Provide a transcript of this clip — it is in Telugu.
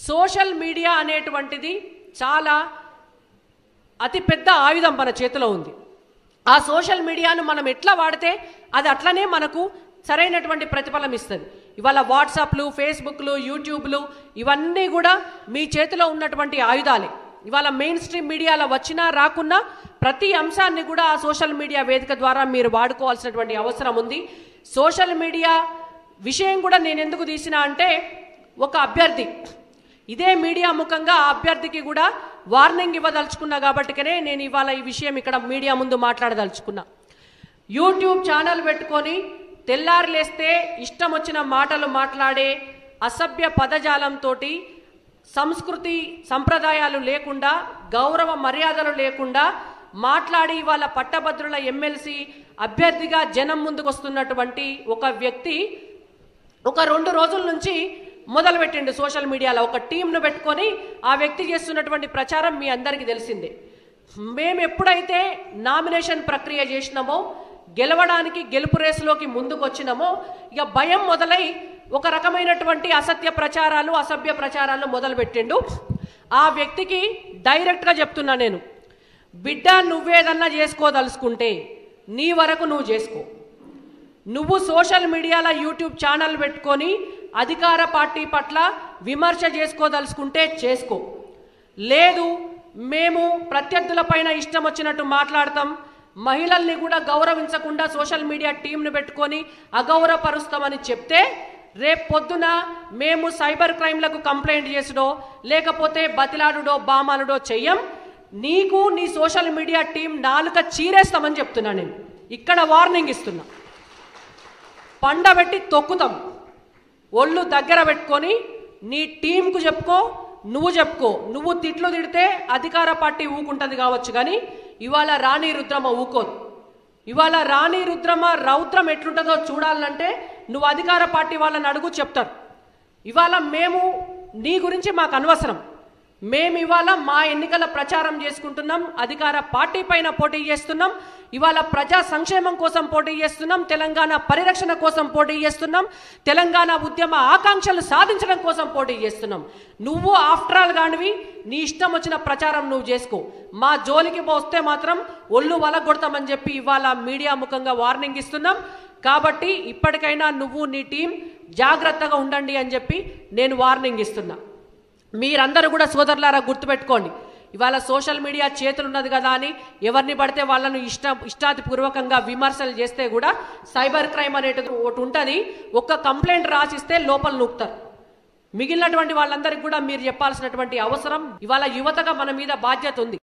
సోషల్ మీడియా అనేటువంటిది చాలా అతిపెద్ద ఆయుధం మన చేతిలో ఉంది ఆ సోషల్ మీడియాను మనం ఎట్లా వాడితే అది అట్లనే మనకు సరైనటువంటి ప్రతిఫలం ఇస్తుంది ఇవాళ వాట్సాప్లు ఫేస్బుక్లు యూట్యూబ్లు ఇవన్నీ కూడా మీ చేతిలో ఉన్నటువంటి ఆయుధాలే ఇవాళ మెయిన్ స్ట్రీమ్ మీడియాలో వచ్చినా రాకున్నా ప్రతి అంశాన్ని కూడా ఆ సోషల్ మీడియా వేదిక ద్వారా మీరు వాడుకోవాల్సినటువంటి అవసరం ఉంది సోషల్ మీడియా విషయం కూడా నేను ఎందుకు తీసినా అంటే ఒక అభ్యర్థి ఇదే మీడియా ముఖంగా ఆ అభ్యర్థికి కూడా వార్నింగ్ ఇవ్వదలుచుకున్నా కాబట్టికనే నేను ఇవాళ ఈ విషయం ఇక్కడ మీడియా ముందు మాట్లాడదలుచుకున్నా యూట్యూబ్ ఛానల్ పెట్టుకొని తెల్లారి లేస్తే ఇష్టం వచ్చిన మాటలు మాట్లాడే అసభ్య పదజాలంతో సంస్కృతి సంప్రదాయాలు లేకుండా గౌరవ మర్యాదలు లేకుండా మాట్లాడి వాళ్ళ పట్టభద్రుల ఎమ్మెల్సీ అభ్యర్థిగా జనం ముందుకు వస్తున్నటువంటి ఒక వ్యక్తి ఒక రెండు రోజుల నుంచి మొదలు పెట్టిండు సోషల్ మీడియాలో ఒక టీంను పెట్టుకొని ఆ వ్యక్తి చేస్తున్నటువంటి ప్రచారం మీ అందరికీ తెలిసిందే మేము ఎప్పుడైతే నామినేషన్ ప్రక్రియ చేసినామో గెలవడానికి గెలుపు రేసులోకి ముందుకు వచ్చినామో ఇక భయం మొదలై ఒక రకమైనటువంటి అసత్య ప్రచారాలు అసభ్య ప్రచారాలు మొదలుపెట్టిండు ఆ వ్యక్తికి డైరెక్ట్గా చెప్తున్నా నేను బిడ్డ నువ్వేదన్నా చేసుకోదలుచుకుంటే నీ వరకు నువ్వు చేసుకో నువ్వు సోషల్ మీడియాలో యూట్యూబ్ ఛానల్ పెట్టుకొని అధికార పార్టీ పట్ల విమర్శ చేసుకోదలుచుకుంటే చేసుకో లేదు మేము ప్రత్యర్థుల పైన ఇష్టం వచ్చినట్టు మాట్లాడతాం మహిళల్ని కూడా గౌరవించకుండా సోషల్ మీడియా టీంను పెట్టుకొని అగౌరవపరుస్తామని చెప్తే రేపు పొద్దున మేము సైబర్ క్రైమ్లకు కంప్లైంట్ చేసుడో లేకపోతే బతిలాడుడో బామాలుడో చెయ్యం నీకు నీ సోషల్ మీడియా టీం నాలుక చీరేస్తామని చెప్తున్నా నేను ఇక్కడ వార్నింగ్ ఇస్తున్నా పండబెట్టి తొక్కుతాం ఒళ్ళు దగ్గర పెట్టుకొని నీ టీంకు చెప్పుకో నువ్వు చెప్పుకో నువ్వు తిట్లు తిడితే అధికార పార్టీ ఊకుంటుంది కావచ్చు కానీ ఇవాళ రాణి రుద్రమ ఊకోదు ఇవాళ రాణి రుద్రమ రౌద్రం ఎట్లుంటుందో చూడాలంటే నువ్వు అధికార పార్టీ వాళ్ళని అడుగు చెప్తారు ఇవాళ మేము నీ గురించి మాకు అనవసరం మేము ఇవాళ మా ఎన్నికల ప్రచారం చేసుకుంటున్నాం అధికార పార్టీ పైన పోటీ చేస్తున్నాం ఇవాళ ప్రజా సంక్షేమం కోసం పోటీ చేస్తున్నాం తెలంగాణ పరిరక్షణ కోసం పోటీ చేస్తున్నాం తెలంగాణ ఉద్యమ ఆకాంక్షలు సాధించడం కోసం పోటీ చేస్తున్నాం నువ్వు ఆఫ్టర్ ఆల్ కానివి నీ ఇష్టం వచ్చిన ప్రచారం నువ్వు చేసుకో మా జోలికి వస్తే మాత్రం ఒళ్ళు వలగొడతామని చెప్పి ఇవాళ మీడియా ముఖంగా వార్నింగ్ ఇస్తున్నాం కాబట్టి ఇప్పటికైనా నువ్వు నీ టీం జాగ్రత్తగా ఉండండి అని చెప్పి నేను వార్నింగ్ ఇస్తున్నా మీరందరూ కూడా సోదరులారా గుర్తుపెట్టుకోండి ఇవాళ సోషల్ మీడియా చేతులు ఉన్నది కదా అని ఎవరిని పడితే వాళ్ళను ఇష్ట ఇష్టాతిపూర్వకంగా విమర్శలు చేస్తే కూడా సైబర్ క్రైమ్ అనేటిది ఒకటి ఉంటుంది ఒక్క కంప్లైంట్ రాసిస్తే లోపల నూపుతారు మిగిలినటువంటి వాళ్ళందరికీ కూడా మీరు చెప్పాల్సినటువంటి అవసరం ఇవాళ యువతగా మన మీద బాధ్యత ఉంది